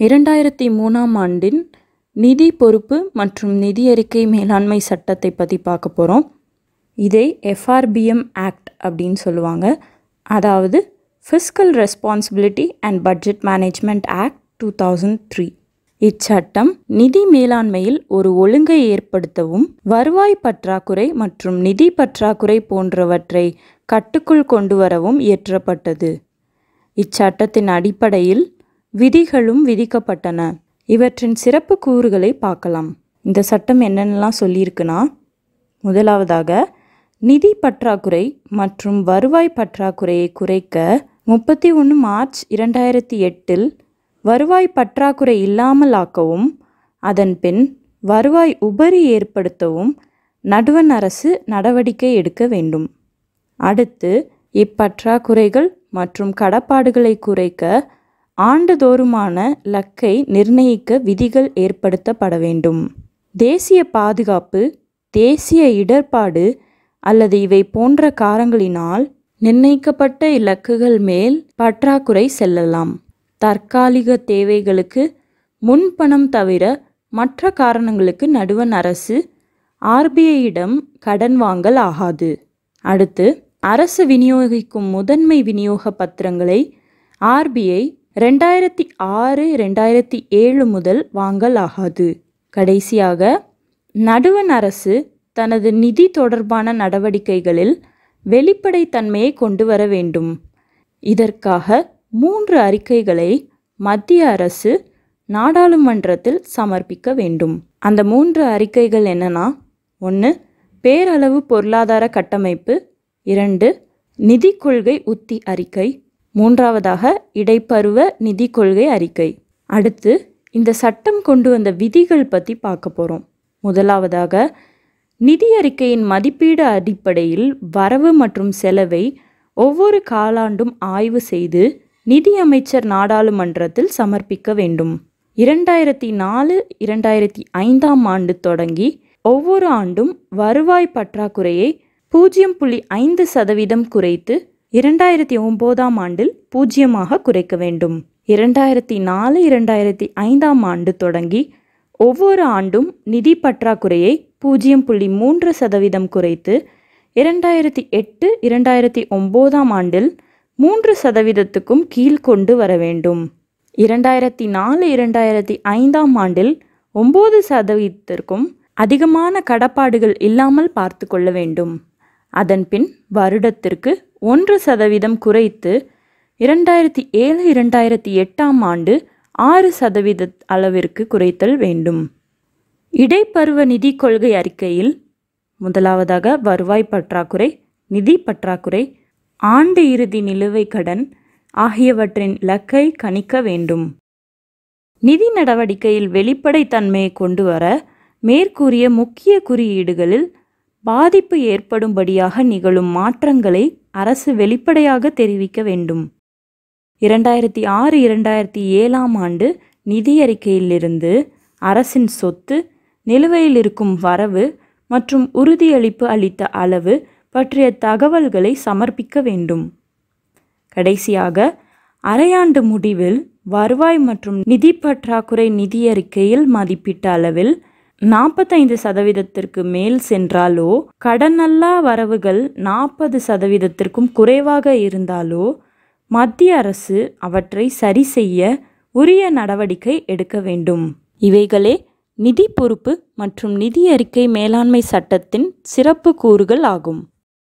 இரண்டாயிரத்தி மூணாம் ஆண்டின் நிதி பொறுப்பு மற்றும் நிதி அறிக்கை மேலாண்மை சட்டத்தை பற்றி பார்க்க போகிறோம் இதை எஃப்ஆர்பிஎம் ஆக்ட் அப்படின்னு சொல்லுவாங்க அதாவது fiscal responsibility and budget management act two thousand three இச்சட்டம் நிதி மேலாண்மையில் ஒரு ஒழுங்கை ஏற்படுத்தவும் வருவாய் பற்றாக்குறை மற்றும் நிதி பற்றாக்குறை போன்றவற்றை கட்டுக்குள் கொண்டு வரவும் இயற்றப்பட்டது இச்சட்டத்தின் அடிப்படையில் விதிகளும் விதிக்கப்பட்டன இவற்றின் சிறப்பு கூறுகளை பார்க்கலாம் இந்த சட்டம் என்னென்னலாம் சொல்லியிருக்குன்னா முதலாவதாக நிதி பற்றாக்குறை மற்றும் வருவாய் பற்றாக்குறையை குறைக்க முப்பத்தி ஒன்று மார்ச் இரண்டாயிரத்தி எட்டில் வருவாய் பற்றாக்குறை இல்லாமல் ஆக்கவும் அதன் பின் வருவாய் உபரி ஏற்படுத்தவும் நடுவண் அரசு நடவடிக்கை எடுக்க வேண்டும் அடுத்து இப்பற்றாக்குறைகள் மற்றும் கடப்பாடுகளை குறைக்க ஆண்டுதோறுமான இலக்கை நிர்ணயிக்க விதிகள் ஏற்படுத்தப்பட வேண்டும் தேசிய பாதுகாப்பு தேசிய இடர்பாடு அல்லது இவை போன்ற காரங்களினால் நிர்ணயிக்கப்பட்ட இலக்குகள் மேல் பற்றாக்குறை செல்லலாம் தற்காலிக தேவைகளுக்கு முன்பணம் தவிர மற்ற காரணங்களுக்கு நடுவண் அரசு ஆர்பிஐயிடம் கடன் வாங்கல் ஆகாது அடுத்து அரசு விநியோகிக்கும் முதன்மை விநியோக பத்திரங்களை ஆர்பிஐ ரெண்டாயிரத்தி ஆறு ரெண்டாயிரத்தி ஏழு முதல் வாங்கல் ஆகாது கடைசியாக நடுவண் அரசு தனது நிதி தொடர்பான நடவடிக்கைகளில் வெளிப்படைத்தன்மையை கொண்டு வர வேண்டும் இதற்காக மூன்று அறிக்கைகளை மத்திய அரசு நாடாளுமன்றத்தில் சமர்ப்பிக்க வேண்டும் அந்த மூன்று அறிக்கைகள் என்னன்னா ஒன்று பேரளவு பொருளாதார கட்டமைப்பு இரண்டு நிதி கொள்கை உத்தி அறிக்கை மூன்றாவதாக இடைப்பருவ நிதி கொள்கை அறிக்கை அடுத்து இந்த சட்டம் கொண்டு வந்த விதிகள் பற்றி பார்க்க போகிறோம் முதலாவதாக நிதி அறிக்கையின் மதிப்பீடு அடிப்படையில் வரவு மற்றும் செலவை ஒவ்வொரு காலாண்டும் ஆய்வு செய்து நிதி அமைச்சர் நாடாளுமன்றத்தில் சமர்ப்பிக்க வேண்டும் இரண்டாயிரத்தி நாலு இரண்டாயிரத்தி ஐந்தாம் ஆண்டு தொடங்கி ஒவ்வொரு ஆண்டும் வருவாய் பற்றாக்குறையை பூஜ்ஜியம் புள்ளி ஐந்து சதவீதம் குறைத்து இரண்டாயிரத்தி ஒம்போதாம் ஆண்டில் பூஜ்ஜியமாக குறைக்க வேண்டும் இரண்டாயிரத்தி நாலு இரண்டாயிரத்தி ஐந்தாம் ஆண்டு தொடங்கி ஒவ்வொரு ஆண்டும் நிதி பற்றாக்குறையை பூஜ்ஜியம் புள்ளி மூன்று சதவீதம் குறைத்து இரண்டாயிரத்தி எட்டு இரண்டாயிரத்தி ஒம்போதாம் ஆண்டில் மூன்று சதவீதத்துக்கும் கீழ் கொண்டு வர வேண்டும் இரண்டாயிரத்தி நாலு இரண்டாயிரத்தி ஐந்தாம் ஆண்டில் ஒம்பது சதவீதத்திற்கும் அதிகமான கடப்பாடுகள் இல்லாமல் பார்த்து கொள்ள வேண்டும் அதன்பின் வருடத்திற்கு ஒன்று சதவீதம் குறைத்து இரண்டாயிரத்தி ஏழு இரண்டாயிரத்தி எட்டாம் ஆண்டு ஆறு சதவீத அளவிற்கு குறைத்தல் வேண்டும் இடைப்பருவ நிதி கொள்கை அறிக்கையில் முதலாவதாக வருவாய் பற்றாக்குறை நிதி பற்றாக்குறை ஆண்டு இறுதி நிலுவைக் கடன் ஆகியவற்றின் இலக்கை கணிக்க வேண்டும் நிதி நடவடிக்கையில் வெளிப்படைத்தன்மையை கொண்டு வர மேற்கூறிய முக்கிய குறியீடுகளில் பாதிப்பு ஏற்படும்படியாக நிகழும் மாற்றங்களை அரசு வெளிப்படையாக தெரிவிக்க வேண்டும் இரண்டாயிரத்தி ஆறு இரண்டாயிரத்தி ஏழாம் ஆண்டு நிதி அறிக்கையிலிருந்து அரசின் சொத்து நிலுவையில் இருக்கும் வரவு மற்றும் உறுதியளிப்பு அளித்த அளவு பற்றிய தகவல்களை சமர்ப்பிக்க வேண்டும் கடைசியாக அரையாண்டு முடிவில் வருவாய் மற்றும் நிதி பற்றாக்குறை நிதி அறிக்கையில் மதிப்பிட்ட அளவில் நாற்பத்தைந்து சதவீதத்திற்கு மேல் சென்றாலோ கடனல்லா வரவுகள் நாற்பது சதவீதத்திற்கும் குறைவாக இருந்தாலோ மத்திய அரசு அவற்றை சரி செய்ய உரிய நடவடிக்கை எடுக்க வேண்டும் இவைகளே நிதி பொறுப்பு மற்றும் நிதி அறிக்கை மேலாண்மை சட்டத்தின் சிறப்பு கூறுகள் ஆகும்